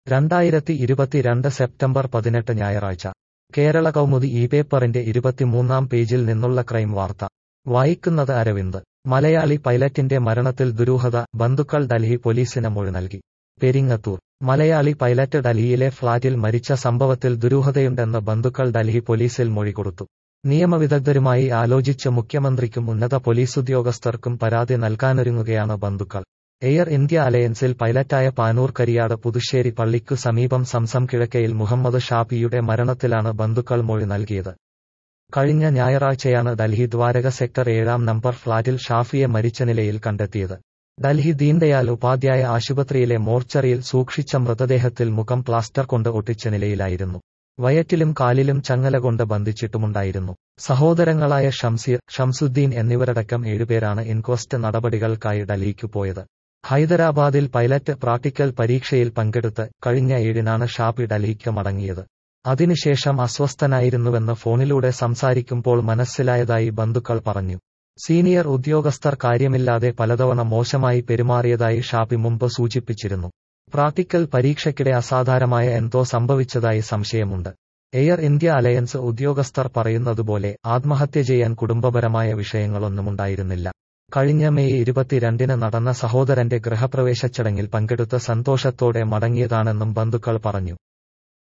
രണ്ടായിരത്തി ഇരുപത്തിരണ്ട് സെപ്റ്റംബർ പതിനെട്ട് ഞായറാഴ്ച കേരള കൗമുദി ഈ പേപ്പറിന്റെ ഇരുപത്തിമൂന്നാം പേജിൽ നിന്നുള്ള ക്രൈം വാർത്ത വായിക്കുന്നത് അരവിന്ദ് മലയാളി പൈലറ്റിന്റെ മരണത്തിൽ ദുരൂഹത ബന്ധുക്കൾ ഡൽഹി പോലീസിന് മൊഴി നൽകി പെരിങ്ങത്തൂർ മലയാളി പൈലറ്റ് ഡൽഹിയിലെ ഫ്ളാറ്റിൽ മരിച്ച സംഭവത്തിൽ ദുരൂഹതയുണ്ടെന്ന് ബന്ധുക്കൾ ഡൽഹി പോലീസിൽ മൊഴി കൊടുത്തു നിയമവിദഗ്ധരുമായി ആലോചിച്ച് മുഖ്യമന്ത്രിക്കും ഉന്നത പോലീസുദ്യോഗസ്ഥർക്കും പരാതി നൽകാനൊരുങ്ങുകയാണ് ബന്ധുക്കൾ എയർ ഇന്ത്യ അലയൻസിൽ പൈലറ്റായ പാനൂർ കരിയാട് പുതുശ്ശേരി പള്ളിക്കു സമീപം സംസം കിഴക്കയിൽ മുഹമ്മദ് ഷാഫിയുടെ മരണത്തിലാണ് ബന്ധുക്കൾ മൊഴി നൽകിയത് കഴിഞ്ഞ ഞായറാഴ്ചയാണ് ഡൽഹി ദ്വാരക സെക്ടർ ഏഴാം നമ്പർ ഫ്ളാറ്റിൽ ഷാഫിയെ മരിച്ച നിലയിൽ കണ്ടെത്തിയത് ഡൽഹി ദീൻദയാൽ ഉപാധ്യായ ആശുപത്രിയിലെ മോർച്ചറിയിൽ സൂക്ഷിച്ച മൃതദേഹത്തിൽ മുഖം പ്ലാസ്റ്റർ കൊണ്ട് ഒട്ടിച്ച നിലയിലായിരുന്നു വയറ്റിലും കാലിലും ചങ്ങല കൊണ്ട് ബന്ധിച്ചിട്ടുമുണ്ടായിരുന്നു സഹോദരങ്ങളായ ഷംസീർ ഷംസുദ്ദീൻ എന്നിവരടക്കം ഏഴുപേരാണ് ഇൻക്വസ്റ്റ് നടപടികൾക്കായി ഡൽഹിക്കു പോയത് ഹൈദരാബാദിൽ പൈലറ്റ് പ്രാക്ടിക്കൽ പരീക്ഷയിൽ പങ്കെടുത്ത് കഴിഞ്ഞ ഏഴിനാണ് ഷാഫി ഡൽഹിക്ക് മടങ്ങിയത് അതിനുശേഷം അസ്വസ്ഥനായിരുന്നുവെന്ന് ഫോണിലൂടെ സംസാരിക്കുമ്പോൾ മനസ്സിലായതായി ബന്ധുക്കൾ പറഞ്ഞു സീനിയർ ഉദ്യോഗസ്ഥർ കാര്യമില്ലാതെ പലതവണ മോശമായി പെരുമാറിയതായി ഷാഫി മുമ്പ് സൂചിപ്പിച്ചിരുന്നു പ്രാക്ടിക്കൽ പരീക്ഷയ്ക്കിടെ അസാധാരണമായ എന്തോ സംഭവിച്ചതായി സംശയമുണ്ട് എയർ ഇന്ത്യ അലയൻസ് ഉദ്യോഗസ്ഥർ പറയുന്നതുപോലെ ആത്മഹത്യ ചെയ്യാൻ കുടുംബപരമായ വിഷയങ്ങളൊന്നുമുണ്ടായിരുന്നില്ല കഴിഞ്ഞ മെയ് ഇരുപത്തിരണ്ടിന് നടന്ന സഹോദരന്റെ ഗൃഹപ്രവേശ ചടങ്ങിൽ പങ്കെടുത്ത സന്തോഷത്തോടെ മടങ്ങിയതാണെന്നും ബന്ധുക്കൾ പറഞ്ഞു